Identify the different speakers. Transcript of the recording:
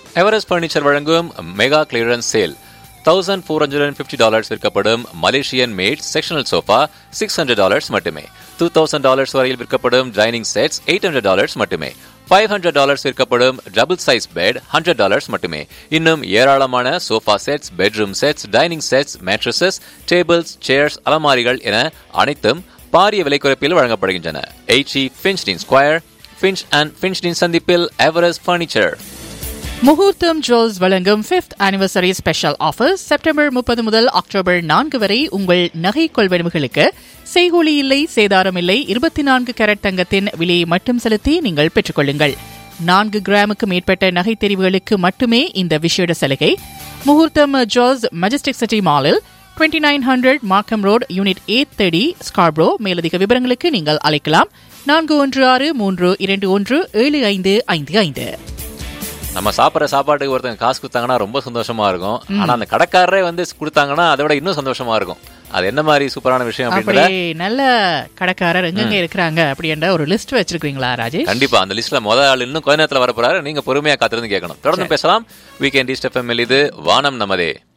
Speaker 1: Everest furniture வழங்கும் mega clearance sale thousand four hundred and fifty dollars விற்கப்படும் Malaysian made sectional sofa six hundred dollars மட்டுமே two thousand dollars வரையில் விற்கப்படும் dining sets eight hundred dollars மட்டுமே five hundred dollars விற்கப்படும் double size bed hundred dollars மட்டுமே இன்னும் ஏராளமான sofa sets bedroom sets dining sets mattresses tables chairs அலமாரிகள் என அனைத்தும் பாரிய விலை குறைப்பில் வழங்கப்படுகின்றன எயிச்சி ஃபின்ச்டின் ஸ்கொயர் ஃபின்ச் அண்ட் ஃபின்ச்டின் சந்திப்பில் எவரெஸ்ட் ஃபர்னிச்சர்
Speaker 2: முகூர்த்தம் ஜுவல்ஸ் வழங்கும் fifth anniversary special offer September முப்பது முதல் அக்டோபர் நான்கு வரை உங்கள் நகை கொள்வனவுகளுக்கு செய்கூலி இல்லை சேதாரம் இல்லை இருபத்தி நான்கு கேரட் தங்கத்தின் விலையை மட்டும் செலுத்தி நீங்கள் பெற்றுக்கொள்ளுங்கள் நான்கு கிராமுக்கு மேற்பட்ட நகை தெரிவுகளுக்கு மட்டுமே இந்த விசேட சலுகை முகூர்த்தம் ஜுவல்ஸ் மெஜஸ்டிக் சிட்டி மாலில் twenty nine hundred Markham road unit A thirty Scarborough மேலதிக விவரங்களுக்கு நீங்கள் அழைக்கலாம் நான்கு ஒன்று ஆறு மூன்று இரண்டு ஒன்று ஏழு ஐந்து ஐந்து ஐந்து
Speaker 1: நம்ம சாப்பிட்ற சாப்பாட்டுக்கு ஒருத்தங்க காசு கொடுத்தாங்கன்னா ரொம்ப சந்தோஷமா இருக்கும் ஆனா அந்த கடைக்காரரே வந்து கொடுத்தாங்கன்னா அதை விட இன்னும் சந்தோஷமா இருக்கும் அது என்ன மாதிரி சூப்பரான விஷயம்
Speaker 2: அப்படி
Speaker 1: அப்படின்றத
Speaker 2: நல்ல கடைக்காரர் எங்கெங்க இருக்கிறாங்க அப்படின்ற ஒரு லிஸ்ட் வச்சிருக்கீங்களா ராஜேஷ்
Speaker 1: கண்டிப்பா அந்த லிஸ்ட்ல முதல் ஆள் இன்னும் கொஞ்ச நேரத்துல வரப்போறாரு நீங்க பொறுமையா காத்திருந்து கேட்கணும் தொடர்ந்து பேசலாம் வீக்கெண்ட் ஈஸ்ட் எஃப்எம் இது வானம் நமதே